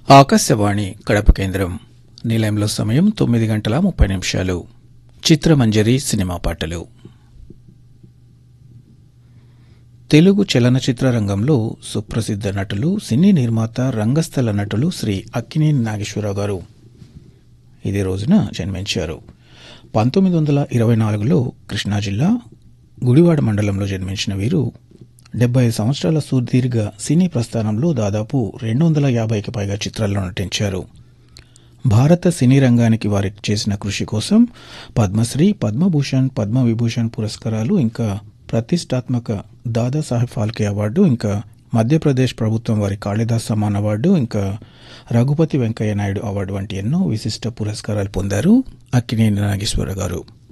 ఆకాశవాణి కడప కేంద్రం నిలయంలో సమయం తొమ్మిది గంటల ముప్పై నిమిషాలు చిత్రమంజరి సినిమా పాటలు తెలుగు చలనచిత్ర రంగంలో సుప్రసిద్ధ నటులు సినీ నిర్మాత రంగస్థల నటులు శ్రీ అక్కినేని నాగేశ్వరరావు గారు ఇదే రోజున జన్మించారు పంతొమ్మిది వందల ఇరవై నాలుగులో కృష్ణా జిల్లా గుడివాడ మండలంలో జన్మించిన వీరు డెబ్బై సంవత్సరాల సుదీర్ఘ సినీ ప్రస్థానంలో దాదాపు రెండు వందల యాభైకి పైగా చిత్రాల్లో నటించారు భారత సినీ రంగానికి వారికి చేసిన కృషి కోసం పద్మశ్రీ పద్మభూషణ్ పద్మవిభూషణ్ పురస్కారాలు ఇంకా ప్రతిష్టాత్మక దాదాసాహెబ్ ఫాల్కే అవార్డు ఇంకా మధ్యప్రదేశ్ ప్రభుత్వం వారి కాళిదాస్ సమ్మాన్ అవార్డు ఇంకా రఘుపతి వెంకయ్య నాయుడు అవార్డు వంటి ఎన్నో విశిష్ట పురస్కారాలు పొందారు అక్కినేని నాగేశ్వర గారు